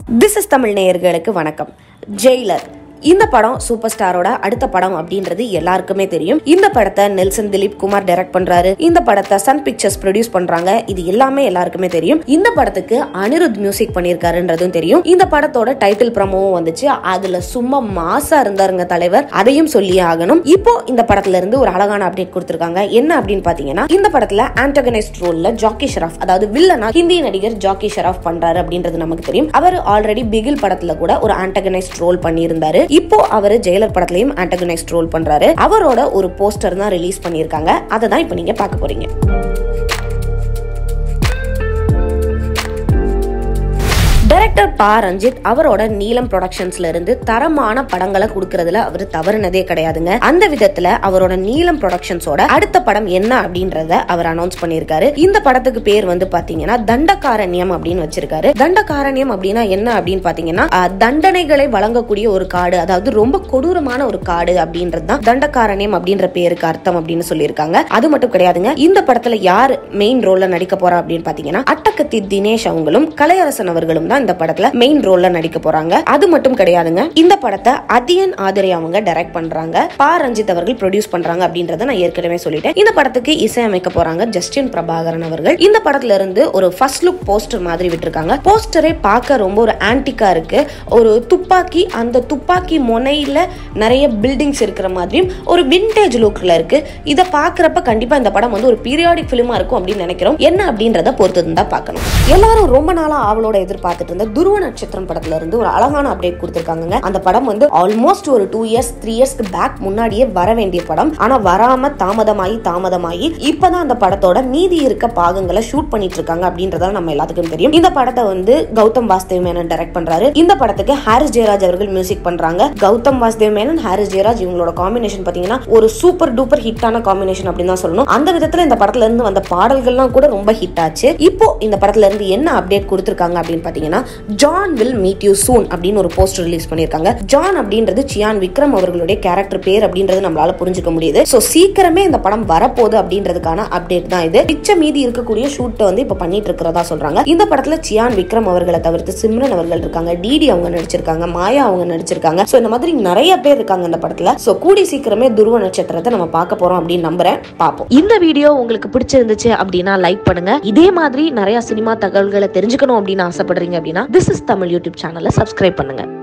this is Tamil நேயர்களுக்கு வணக்கம் Jailer இந்த படம் சூப்பர் ஸ்டாரோட அடுத்த படம் அப்படின்றது எல்லாருக்குமே தெரியும் இந்த படத்தை நெல்சன் திலீப் குமார் டைரக்ட் பண்றாரு இந்த படத்தை சன் பிக்சர்ஸ் ப்ரொடியூஸ் பண்றாங்க இது எல்லாமே எல்லாருக்குமே தெரியும் இந்த படத்துக்கு அனிருத் மியூசிக் பண்ணியிருக்காருன்றதும் தெரியும் இந்த படத்தோட டைட்டில் ப்ரமோவும் வந்துச்சு அதுல சும்மா மாசா இருந்தாருங்க தலைவர் அதையும் சொல்லியே ஆகணும் இப்போ இந்த படத்துல இருந்து ஒரு அழகான அப்டேட் கொடுத்திருக்காங்க என்ன அப்படின்னு பாத்தீங்கன்னா இந்த படத்துல ஆன்டகனைஸ்ட் ரோல்ல ஜாக்கி ஷெராஃப் அதாவது வில்லனா ஹிந்தி நடிகர் ஜாக்கி ஷெராஃப் பண்றாரு அப்படின்றது நமக்கு தெரியும் அவர் ஆல்ரெடி பிகில் படத்துல கூட ஒரு ஆன்டகனைஸ்ட் ரோல் பண்ணியிருந்தாரு இப்போ அவர் ஜெயிலர் படத்துலயும் ஆன்டகனைஸ்ட் ரோல் பண்றாரு அவரோட ஒரு போஸ்டர் தான் ரிலீஸ் பண்ணியிருக்காங்க அதை தான் இப்போ நீங்க பார்க்க போறீங்க டைரக்டர் பா ரஞ்சித் அவரோட நீலம் ப்ரொடக்ஷன்ஸ்ல இருந்து தரமான படங்களை கொடுக்கறதுல அவர் தவறுனதே கிடையாதுங்க அந்த விதத்துல அவரோட நீலம் ப்ரொடக்ஷன்ஸோட அடுத்த படம் என்ன அப்படின்றத அவர் அனௌன்ஸ் பண்ணியிருக்காரு இந்த படத்துக்கு பேர் வந்து பாத்தீங்கன்னா தண்டகாரண்யம் அப்படின்னு வச்சிருக்காரு தண்டகாரண்யம் அப்படின்னா என்ன அப்படின்னு பாத்தீங்கன்னா அஹ், தண்டனைகளை வழங்கக்கூடிய ஒரு காடு அதாவது ரொம்ப கொடூரமான ஒரு காடு அப்படின்றது தான் தண்டகாரண்யம் அப்படின்ற பேருக்கு அர்த்தம் அப்படின்னு சொல்லியிருக்காங்க அது மட்டும் கிடையாதுங்க இந்த படத்துல யார் மெயின் ரோல்ல நடிக்க போறா அப்படின்னு பாத்தீங்கன்னா அட்டகத்தி தினேஷ் அவங்களும் கலையரசன் அவர்களும் தான் இந்த படத்துல மெயின் ரோல்ல நடிக்க போறாங்க அது மட்டும் கிடையாதுங்க இந்த படத்தை அதியன் ஆதிரை அவங்க டைரக்ட் பண்றாங்க பா ரஞ்சித் அவர்கள் ப்ரொடியூஸ் பண்றாங்க அப்படின்றத நான் ஏற்கனவே சொல்லிட்டேன் இந்த படத்துக்கு இசையமைக்க போறாங்க ஜஸ்டின் பிரபாகரன் அவர்கள் இந்த படத்துல இருந்து ஒரு ஃபர்ஸ்ட் லுக் போஸ்டர் மாதிரி விட்டுருக்காங்க போஸ்டரே பார்க்க ரொம்ப ஒரு ஆன்டிக்கா இருக்கு ஒரு துப்பாக்கி அந்த துப்பாக்கி முனையில நிறைய பில்டிங்ஸ் இருக்கிற மாதிரியும் ஒரு விண்டேஜ் லுக்ல இருக்கு இதை பாக்குறப்ப கண்டிப்பா இந்த படம் வந்து ஒரு பீரியாடிக் பிலிமா இருக்கும் அப்படின்னு நினைக்கிறோம் என்ன அப்படின்றத பொறுத்து தான் பார்க்கணும் எல்லாரும் ரொம்ப நாளா ஆவலோட எதிர்பார்த்துட்டு இருந்த துருவ நட்சத்திரம் படத்துல இருந்து ஒரு அழகான அப்டேட் கொடுத்திருக்காங்க அந்த படம் வந்து ஆல்மோஸ்ட் ஒரு டூ இயர்ஸ் த்ரீ இயர்ஸ்க்கு பேக் முன்னாடியே வர வேண்டிய படம் ஆனா வராம தாமதமாயி தாமதமாயி இப்பதான் அந்த படத்தோட மீதி இருக்க பாகங்களை ஷூட் பண்ணிட்டு இருக்காங்க அப்படின்றதால நம்ம எல்லாத்துக்கும் தெரியும் இந்த படத்தை வந்து கௌதம் வாசுதேவ் மேனன் டைரக்ட் பண்றாரு இந்த படத்துக்கு ஹாரிஸ் ஜெயராஜ் அவர்கள் மியூசிக் பண்றாங்க கௌதம் வாசுதேவ் மேனன் ஹாரிஸ் ஜெயராஜ் இவங்களோட காம்பினேஷன் பாத்தீங்கன்னா ஒரு சூப்பர் டூப்பர் ஹிட்டான காம்பினேஷன் அப்படின்னு தான் சொல்லணும் அந்த விதத்துல இந்த படத்துல இருந்து வந்த பாடல்கள்லாம் கூட ரொம்ப ஹிட் ஆச்சு இப்போ இந்த படத்துல இருந்து என்ன அப்டேட் கொடுத்திருக்காங்க அப்படின்னு பாத்தீங்கன்னா John will meet you soon அப்படின்னு ஒரு போஸ்டர் ரிலீஸ் பண்ணிருக்காங்க ஜான் அப்படின்றது சியான் விக்ரம் அவர்களுடைய கேரக்டர் பேர் அப்படின்றது நம்மளால புரிஞ்சுக்க முடியுது சோ சீக்கிரமே இந்த படம் வரப்போகுது அப்படின்றதுக்கான அப்டேட் தான் இது மிச்ச மீதி இருக்கக்கூடிய ஷூட்டை வந்து இப்ப பண்ணிட்டு இருக்கிறதா சொல்றாங்க இந்த படத்துல சியான் விக்ரம் அவர்களை தவிர்த்து சிம்ரன் அவர்கள் இருக்காங்க டிடி அவங்க நடிச்சிருக்காங்க மாயா அவங்க நடிச்சிருக்காங்க சோ இந்த மாதிரி நிறைய பேர் இருக்காங்க இந்த படத்துல சோ கூடி சீக்கிரமே துருவ நட்சத்திரத்தை நம்ம பார்க்க போறோம் அப்படின்னு நம்புறேன் பாப்போம் இந்த வீடியோ உங்களுக்கு பிடிச்சிருந்துச்சு அப்படின்னா லைக் பண்ணுங்க இதே மாதிரி நிறைய சினிமா தகவல்களை தெரிஞ்சுக்கணும் அப்படின்னு ஆசைப்படுறீங்க அப்படின்னா திஸ் இஸ் தமிழ் யூடியூப் சேனலை சப்ஸ்கிரைப் பண்ணுங்க